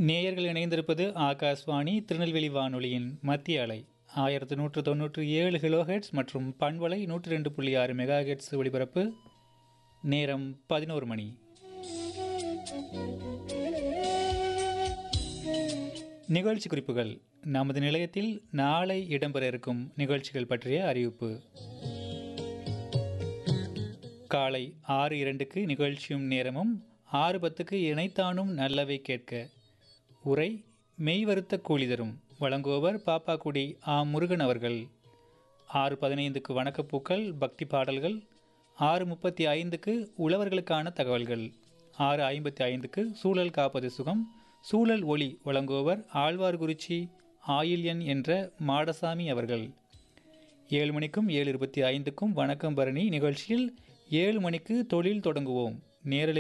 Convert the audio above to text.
நேயர்கள் இணைந்திருப்பது ஆகாஷ்வாணி திருநெல்வேலி வானொலியின் மத்திய அலை ஆயிரத்து நூற்று தொன்னூற்று ஏழு கிலோஹெட்ஸ் மற்றும் பண்பலை நூற்று ரெண்டு புள்ளி ஆறு மெகா ஹெட்ஸ் ஒளிபரப்பு நேரம் பதினோரு மணி நிகழ்ச்சி குறிப்புகள் நமது நிலையத்தில் நாளை இடம்பெற இருக்கும் நிகழ்ச்சிகள் பற்றிய அறிவிப்பு காலை ஆறு இரண்டுக்கு நிகழ்ச்சியும் நேரமும் ஆறு பத்துக்கு இணைத்தானும் நல்லவை கேட்க உரை மெய்வருத்த கூலி தரும் வழங்குபவர் பாப்பாக்குடி ஆ முருகன் அவர்கள் ஆறு பதினைந்துக்கு வணக்கப்பூக்கள் பக்தி பாடல்கள் ஆறு முப்பத்தி ஐந்துக்கு உழவர்களுக்கான தகவல்கள் ஆறு ஐம்பத்தி ஐந்துக்கு சூழல் காப்பது சுகம் சூழல் ஒளி வழங்குபவர் ஆழ்வார்குறிச்சி ஆயில்யன் என்ற மாடசாமி அவர்கள் ஏழு மணிக்கும் ஏழு இருபத்தி ஐந்துக்கும் வணக்கம் பரணி நிகழ்ச்சியில் ஏழு மணிக்கு தொழில் தொடங்குவோம் நேரலை